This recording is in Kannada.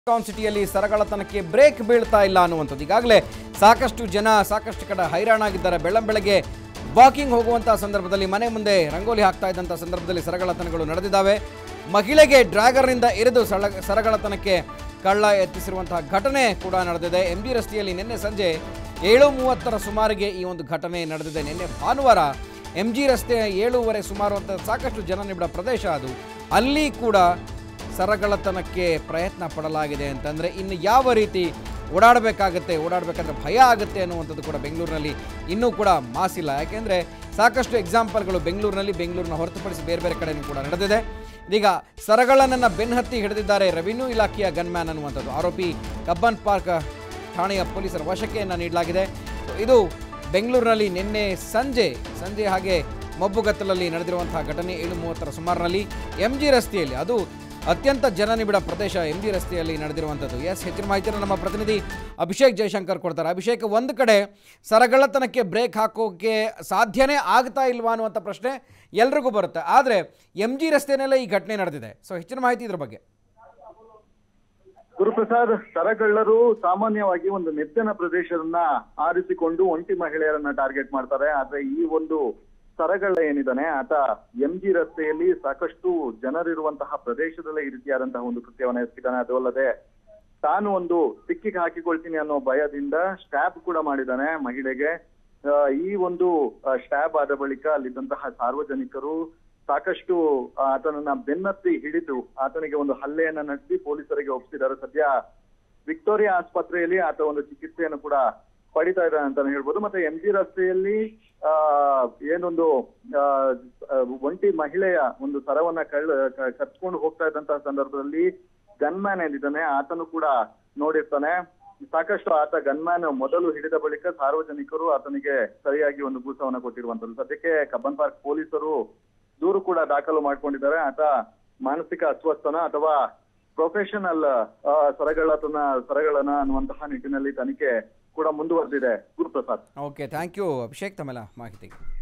ಟಾನ್ ಸಿಟಿಯಲ್ಲಿ ಸರಗಳತನಕ್ಕೆ ಬ್ರೇಕ್ ಬೀಳ್ತಾ ಇಲ್ಲ ಅನ್ನುವಂಥದ್ದು ಈಗಾಗಲೇ ಸಾಕಷ್ಟು ಜನ ಸಾಕಷ್ಟು ಕಡೆ ಹೈರಾಣಾಗಿದ್ದಾರೆ ಬೆಳ್ಳಂ ಬೆಳಗ್ಗೆ ವಾಕಿಂಗ್ ಹೋಗುವಂಥ ಸಂದರ್ಭದಲ್ಲಿ ಮನೆ ಮುಂದೆ ರಂಗೋಲಿ ಹಾಕ್ತಾ ಇದ್ದಂಥ ಸಂದರ್ಭದಲ್ಲಿ ಸರಗಳತನಗಳು ನಡೆದಿದ್ದಾವೆ ಮಹಿಳೆಗೆ ಡ್ರ್ಯಾಗರ್ನಿಂದ ಎರೆದು ಸಳ ಸರಗಳತನಕ್ಕೆ ಕಳ್ಳ ಎತ್ತಿಸಿರುವಂತಹ ಘಟನೆ ಕೂಡ ನಡೆದಿದೆ ಎಂ ಜಿ ರಸ್ತೆಯಲ್ಲಿ ನಿನ್ನೆ ಸಂಜೆ ಏಳು ಮೂವತ್ತರ ಸುಮಾರಿಗೆ ಈ ಒಂದು ಘಟನೆ ನಡೆದಿದೆ ನಿನ್ನೆ ಭಾನುವಾರ ಎಂ ಜಿ ರಸ್ತೆಯ ಏಳೂವರೆ ಸುಮಾರು ಅಂತ ಸಾಕಷ್ಟು ಜನನಿಬಿಡ ಪ್ರದೇಶ ಅದು ಅಲ್ಲಿ ಕೂಡ ಸರಗಳತನಕ್ಕೆ ಪ್ರಯತ್ನ ಪಡಲಾಗಿದೆ ಅಂತಂದರೆ ಇನ್ನು ಯಾವ ರೀತಿ ಓಡಾಡಬೇಕಾಗತ್ತೆ ಓಡಾಡಬೇಕಾದ್ರೆ ಭಯ ಆಗುತ್ತೆ ಅನ್ನುವಂಥದ್ದು ಕೂಡ ಬೆಂಗಳೂರಿನಲ್ಲಿ ಇನ್ನೂ ಕೂಡ ಮಾಸಿಲ್ಲ ಯಾಕೆಂದರೆ ಸಾಕಷ್ಟು ಎಕ್ಸಾಂಪಲ್ಗಳು ಬೆಂಗಳೂರಿನಲ್ಲಿ ಬೆಂಗಳೂರಿನ ಹೊರತುಪಡಿಸಿ ಬೇರೆ ಬೇರೆ ಕಡೆಯೂ ಕೂಡ ನಡೆದಿದೆ ಇದೀಗ ಸರಗಳನನ್ನು ಬೆನ್ನಹತ್ತಿ ಹಿಡಿದಿದ್ದಾರೆ ರೆವಿನ್ಯೂ ಇಲಾಖೆಯ ಗನ್ಮ್ಯಾನ್ ಅನ್ನುವಂಥದ್ದು ಆರೋಪಿ ಕಬ್ಬನ್ ಪಾರ್ಕ್ ಠಾಣೆಯ ಪೊಲೀಸರ ವಶಕ್ಕೆಯನ್ನು ನೀಡಲಾಗಿದೆ ಸೊ ಇದು ಬೆಂಗಳೂರಿನಲ್ಲಿ ನಿನ್ನೆ ಸಂಜೆ ಸಂಜೆ ಹಾಗೆ ಮಬ್ಬುಗತ್ತಲಲ್ಲಿ ನಡೆದಿರುವಂತಹ ಘಟನೆ ಏಳು ಮೂವತ್ತರ ಸುಮಾರಿನಲ್ಲಿ ಎಂ ಜಿ ರಸ್ತೆಯಲ್ಲಿ ಅದು ಅತ್ಯಂತ ಜನನಿಬಿಡ ಪ್ರದೇಶ ಎಂ ಜಿ ರಸ್ತೆಯಲ್ಲಿ ನಡೆದಿರುವಂಥದ್ದು ಎಸ್ ಹೆಚ್ಚಿನ ಮಾಹಿತಿಯನ್ನು ನಮ್ಮ ಪ್ರತಿನಿಧಿ ಅಭಿಷೇಕ್ ಜಯಶಂಕರ್ ಕೊಡ್ತಾರೆ ಅಭಿಷೇಕ್ ಒಂದು ಕಡೆ ಸರಗಳತನಕ್ಕೆ ಬ್ರೇಕ್ ಹಾಕೋಕೆ ಸಾಧ್ಯನೇ ಆಗ್ತಾ ಇಲ್ವಾ ಅನ್ನುವಂಥ ಪ್ರಶ್ನೆ ಎಲ್ರಿಗೂ ಬರುತ್ತೆ ಆದರೆ ಎಂ ಜಿ ರಸ್ತೆಯಲ್ಲೇ ಈ ಘಟನೆ ನಡೆದಿದೆ ಸೊ ಹೆಚ್ಚಿನ ಮಾಹಿತಿ ಇದ್ರ ಬಗ್ಗೆ ಗುರುಪ್ರಸಾದ್ ಸರಗಳ್ಳರು ಸಾಮಾನ್ಯವಾಗಿ ಒಂದು ನಿರ್ಜನ ಪ್ರದೇಶವನ್ನ ಆರಿಸಿಕೊಂಡು ಒಂಟಿ ಮಹಿಳೆಯರನ್ನ ಟಾರ್ಗೆಟ್ ಮಾಡ್ತಾರೆ ಆದ್ರೆ ಈ ಒಂದು ಸರಗಳ್ಳ ಏನಿದ್ದಾನೆ ಆತ ಎಂ ಜಿ ರಸ್ತೆಯಲ್ಲಿ ಸಾಕಷ್ಟು ಜನರಿರುವಂತಹ ಪ್ರದೇಶದಲ್ಲೇ ಈ ರೀತಿಯಾದಂತಹ ಒಂದು ಕೃತ್ಯವನ್ನ ಎಸಗಿದ್ದಾನೆ ಅದು ಅಲ್ಲದೆ ತಾನು ಒಂದು ಸಿಕ್ಕಿಗೆ ಹಾಕಿಕೊಳ್ತೀನಿ ಅನ್ನೋ ಭಯದಿಂದ ಸ್ಟ್ಯಾಬ್ ಕೂಡ ಮಾಡಿದ್ದಾನೆ ಮಹಿಳೆಗೆ ಆ, ಈ ಒಂದು ಸ್ಟ್ಯಾಬ್ ಆದ ಬಳಿಕ ಅಲ್ಲಿದ್ದಂತಹ ಸಾರ್ವಜನಿಕರು ಸಾಕಷ್ಟು ಆ, ಆತನನ್ನ ಬೆನ್ನತ್ತಿ ಹಿಡಿದು ಆತನಿಗೆ ಒಂದು ಹಲ್ಲೆಯನ್ನ ನಡೆಸಿ ಪೊಲೀಸರಿಗೆ ಒಪ್ಪಿಸಿದ್ದಾರೆ ಸದ್ಯ ವಿಕ್ಟೋರಿಯಾ ಆಸ್ಪತ್ರೆಯಲ್ಲಿ ಆತ ಒಂದು ಚಿಕಿತ್ಸೆಯನ್ನು ಕೂಡ ಪಡಿತಾ ಇದ್ದಾನೆ ಅಂತಾನೆ ಹೇಳ್ಬೋದು ಮತ್ತೆ ಎಂ ಜಿ ರಸ್ತೆಯಲ್ಲಿ ಆ ಏನೊಂದು ಆ, ಆ, ಒಂಟಿ ಮಹಿಳೆಯ ಒಂದು ಸರವನ್ನ ಕಳ್ಳ ಕ- ಕಚ್ಕೊಂಡು ಹೋಗ್ತಾ ಇದ್ದಂತಹ ಸಂದರ್ಭದಲ್ಲಿ ಗನ್ಮ್ಯಾನ್ ಏನಿದ್ದಾನೆ ಆತನು ಕೂಡ ನೋಡಿರ್ತಾನೆ ಸಾಕಷ್ಟು ಆತ ಗನ್ಮ್ಯಾನ್ ಮೊದಲು ಹಿಡಿದ ಬಳಿಕ ಸಾರ್ವಜನಿಕರು ಆತನಿಗೆ ಸರಿಯಾಗಿ ಒಂದು ಭೂಸವನ್ನ ಕೊಟ್ಟಿರುವಂತದ್ದು ಸದ್ಯಕ್ಕೆ ಕಬ್ಬನ್ ಪಾರ್ಕ್ ಪೊಲೀಸರು ದೂರು ಕೂಡ ದಾಖಲು ಮಾಡ್ಕೊಂಡಿದ್ದಾರೆ ಆತ ಮಾನಸಿಕ ಅಸ್ವಸ್ಥನ ಅಥವಾ ಪ್ರೊಫೆಷನಲ್ ಸರಗಳತನ ಸರಗಳನ ಅನ್ನುವಂತಹ ನಿಟ್ಟಿನಲ್ಲಿ ತನಿಖೆ ಕೂಡ ಮುಂದುವರೆದಿದೆ Guruprasad okay thank you Abhishek ತಮ್ಮೆಲ್ಲ ಮಾಹಿತಿಗೆ